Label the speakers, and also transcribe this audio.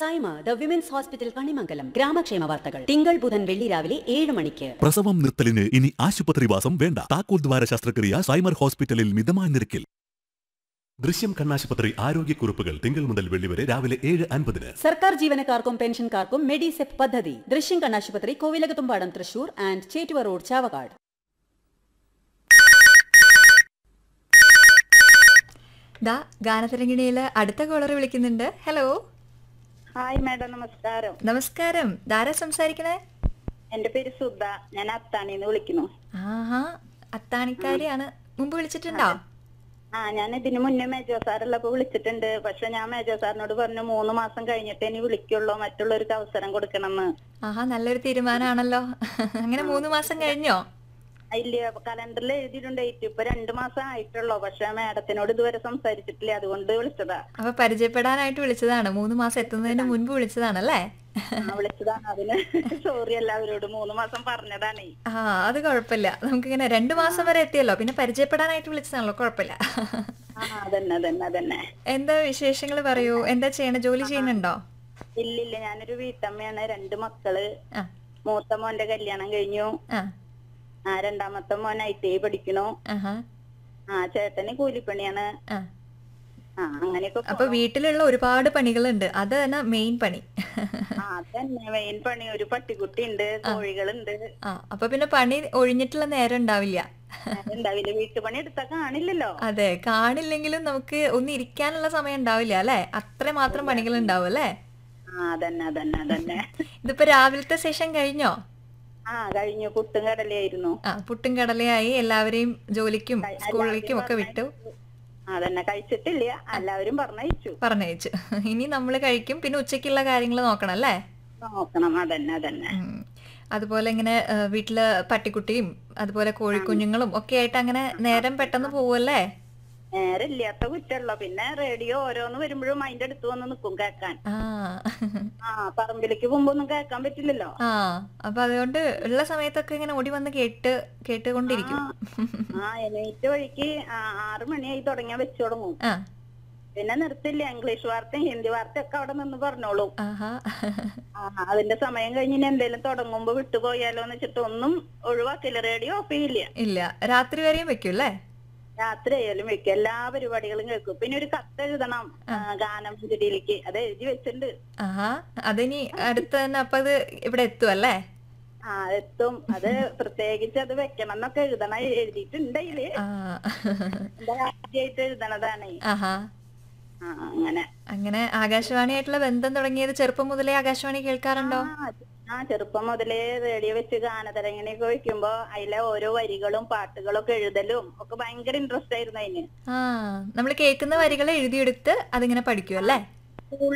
Speaker 1: Saima the women's hospital Kanimangalam ഗ്രാമക്ഷേമ വാർത്തകൾ തിങ്കൾ ബുധൻ വെള്ളി രാവിലെ ഏഴ് മണിക്ക്
Speaker 2: പ്രസവം നിർത്തലിന് ഇനി ആശുപത്രിവാസം വേണ്ട താക്കോൽ ദ്വാര ശസ്ത്രക്രിയ സൈമർ ഹോസ്പിറ്റലിൽ മിതമായ നിരക്കിൽ ദൃശ്യം കണ്ണാശുപത്രി ആരോഗ്യക്കുറിപ്പുകൾ തിങ്കൾ മുതൽ വെള്ളി വരെ രാവിലെ ഏഴ് അൻപതിന്
Speaker 1: സർക്കാർ ജീവനക്കാർക്കും പെൻഷൻകാർക്കും മെഡിസെപ് പദ്ധതി ദൃശ്യം കണ്ണാശുപത്രി കോവിലകത്തുംപാടം തൃശൂർ ആൻഡ് ചേറ്റുവ റോഡ് ചാവക്കാട്
Speaker 3: ദാ ഗാനതരംഗിണിയില് അടുത്ത കോളർ വിളിക്കുന്നുണ്ട് ഹലോ
Speaker 4: ഹായ് മാഡം നമസ്കാരം
Speaker 3: നമസ്കാരം ധാരാ സംസാരിക്കണേ
Speaker 4: എന്റെ പേര് സുധ ഞാൻ അത്താണിന്ന് വിളിക്കുന്നു
Speaker 3: ആഹാ അത്താണിക്കാരിയാണ് മുമ്പ് വിളിച്ചിട്ടുണ്ടോ
Speaker 4: ആ ഞാൻ ഇതിനു മുന്നേ മേജോ സാറുള്ളപ്പോ വിളിച്ചിട്ടുണ്ട് പക്ഷെ ഞാൻ മേജോ സാറിനോട് പറഞ്ഞു മൂന്ന് മാസം കഴിഞ്ഞിട്ട് ഇനി വിളിക്കുള്ളൂ മറ്റുള്ളവർക്ക് അവസരം കൊടുക്കണമെന്ന്
Speaker 3: ആഹാ നല്ലൊരു തീരുമാനമാണല്ലോ അങ്ങനെ മൂന്ന് മാസം കഴിഞ്ഞോ
Speaker 4: ഇല്ല കലണ്ടറിൽ എഴുതിയിട്ടുണ്ട് ഡേറ്റ് ഇപ്പൊ രണ്ടു മാസം ആയിട്ടുള്ളൂ പക്ഷെ മാഡത്തിനോട് ഇതുവരെ സംസാരിച്ചിട്ടില്ല അതുകൊണ്ട് വിളിച്ചതാ
Speaker 3: അപ്പൊ പരിചയപ്പെടാനായിട്ട് വിളിച്ചതാണ് മൂന്ന് മാസം എത്തുന്നതിന് മുൻപ് വിളിച്ചതാണല്ലേ
Speaker 4: ആ, വിളിച്ചതാണ് അതിന് സോറി എല്ലാവരോടും മൂന്ന് മാസം പറഞ്ഞതാണേ
Speaker 3: ആ അത് കുഴപ്പമില്ല നമുക്കിങ്ങനെ രണ്ടു മാസം വരെ എത്തിയല്ലോ പിന്നെ പരിചയപ്പെടാനായിട്ട് വിളിച്ചതാണല്ലോ കുഴപ്പമില്ല
Speaker 4: ആ അതന്നെ അതന്നെ അതന്നെ
Speaker 3: എന്താ വിശേഷങ്ങൾ പറയൂ എന്താ ചെയ്യണ ജോലി ചെയ്യുന്നുണ്ടോ
Speaker 4: ഇല്ലില്ല ഞാനൊരു വീട്ടമ്മയാണ് രണ്ട് മക്കള്
Speaker 3: ആ
Speaker 4: മൂത്ത മോന്റെ കല്യാണം കഴിഞ്ഞു
Speaker 3: ആ
Speaker 4: ആ രണ്ടാമത്തെ മോൻ ഐ ടി ഐ പഠിക്കണു
Speaker 3: ആഹാ
Speaker 4: ആ ചേട്ടന് കൂലിപ്പണിയാണ്
Speaker 3: ആ
Speaker 4: ആ അങ്ങനെയൊക്കെ
Speaker 3: അപ്പൊ വീട്ടിലുള്ള ഒരുപാട് പണികളുണ്ട് അത് തന്നെ മെയിൻ പണി
Speaker 4: ആ അതന്നെ മെയിൻ പണി ഒരു പട്ടിക്കുട്ടി ഉണ്ട് കോഴികളുണ്ട്
Speaker 3: ആ അപ്പൊ പിന്നെ പണി ഒഴിഞ്ഞിട്ടുള്ള നേരം ഉണ്ടാവില്ല
Speaker 4: ഉണ്ടാവില്ല വീട്ടുപണി എടുത്താ കാണില്ലല്ലോ
Speaker 3: അതെ കാണില്ലെങ്കിലും നമുക്ക് ഒന്ന് ഇരിക്കാനുള്ള സമയം ഉണ്ടാവില്ല അല്ലെ അത്ര മാത്രം പണികൾ ഉണ്ടാവും അല്ലേ
Speaker 4: ആ അതന്നെ അതന്നെ അതന്നെ
Speaker 3: ഇതിപ്പോ രാവിലത്തെ സെഷൻ കഴിഞ്ഞോ
Speaker 4: ആ കഴിഞ്ഞു പുട്ടും കടലയായിരുന്നു
Speaker 3: ആ പുട്ടും കടലയായി എല്ലാവരെയും ജോലിക്കും സ്കൂളിലേക്കും ഒക്കെ വിട്ടു
Speaker 4: അതന്നെ കഴിച്ചിട്ടില്ല എല്ലാവരും പറഞ്ഞയച്ചു
Speaker 3: പറഞ്ഞയച്ചു ഇനി നമ്മൾ കഴിക്കും പിന്നെ ഉച്ചയ്ക്കുള്ള കാര്യങ്ങൾ നോക്കണം അല്ലേ
Speaker 4: നോക്കണം അതന്നെ അതന്നെ
Speaker 3: ഉം. അതുപോലെ ഇങ്ങനെ ആ, വീട്ടില് പട്ടിക്കുട്ടിയും അതുപോലെ കോഴിക്കുഞ്ഞുങ്ങളും ഒക്കെ ആയിട്ട് അങ്ങനെ നേരം പെട്ടെന്ന് പോവല്ലേ
Speaker 4: നേരെ ഇല്ലാത്ത കുറ്റമുള്ളൂ പിന്നെ റേഡിയോ ഓരോന്ന് വരുമ്പോഴും അതിന്റെ അടുത്ത് വന്ന് നിക്കും കേക്കാൻ
Speaker 3: ആ
Speaker 4: ആ പറമ്പിലേക്ക് പോകുമ്പോ ഒന്നും കേക്കാൻ പറ്റില്ലല്ലോ
Speaker 3: ആ അപ്പൊ അതുകൊണ്ട് ഉള്ള സമയത്തൊക്കെ ഇങ്ങനെ ഓടി വന്ന് കേട്ട് കേട്ടുകൊണ്ടിരിക്കും
Speaker 4: ആ എണീറ്റ വഴിക്ക് ആ, ആറ് മണിയായി തുടങ്ങിയാ വെച്ചു തുടങ്ങും
Speaker 3: ആ
Speaker 4: പിന്നെ നിർത്തില്ല ഇംഗ്ലീഷ് വാർത്തയും ഹിന്ദി വാർത്തയും ഒക്കെ അവിടെ നിന്ന് പറഞ്ഞോളും
Speaker 3: ആഹാ
Speaker 4: ആ, അതിന്റെ സമയം കഴിഞ്ഞ് ഇനി എന്തെങ്കിലും തുടങ്ങുമ്പോ വിട്ടുപോയാലോ എന്ന് വെച്ചിട്ട് ഒന്നും ഒഴിവാക്കില്ല റേഡിയോ ഓഫ് ചെയ്യില്ല
Speaker 3: ഇല്ല രാത്രി വരെയും വെക്കും അല്ലേ
Speaker 4: രാത്രി ആയാലും വെക്കും എല്ലാ പരിപാടികളും കേൾക്കും പിന്നെ ഒരു കത്ത് എഴുതണം ആ, ഗാനമഞ്ജരിയിലേക്ക് അത് എഴുതി വെച്ചിട്ടുണ്ട്
Speaker 3: ആഹാ അതിനി അടുത്ത് തന്നെ അപ്പൊ അത് ഇവിടെ എത്തും അല്ലേ
Speaker 4: ആ എത്തും അത് പ്രത്യേകിച്ച് അത് വെക്കണം എന്നൊക്കെ എഴുതണം എഴുതിയിട്ടുണ്ട് അതില്
Speaker 3: ആ
Speaker 4: എന്റെ ആദ്യമായിട്ട് എഴുതണതാണ്
Speaker 3: ആഹാ
Speaker 4: ആ അങ്ങനെ
Speaker 3: അങ്ങനെ ആകാശവാണിയായിട്ടുള്ള ബന്ധം തുടങ്ങിയത് ചെറുപ്പം മുതലേ ആകാശവാണി കേൾക്കാറുണ്ടോ
Speaker 4: ആ, ആ ചെറുപ്പം മുതലേ റേഡിയോ വെച്ച് ഗാനതരങ്ങനെയൊക്കെ വെക്കുമ്പോ അതിലെ ഓരോ വരികളും പാട്ടുകളും ഒക്കെ എഴുതലും ഒക്കെ ഭയങ്കര ഇൻട്രസ്റ്റ് ആയിരുന്നു അതിന്
Speaker 3: ആ നമ്മൾ കേൾക്കുന്ന വരികൾ എഴുതിയെടുത്ത് അതിങ്ങനെ പഠിക്കും അല്ലേ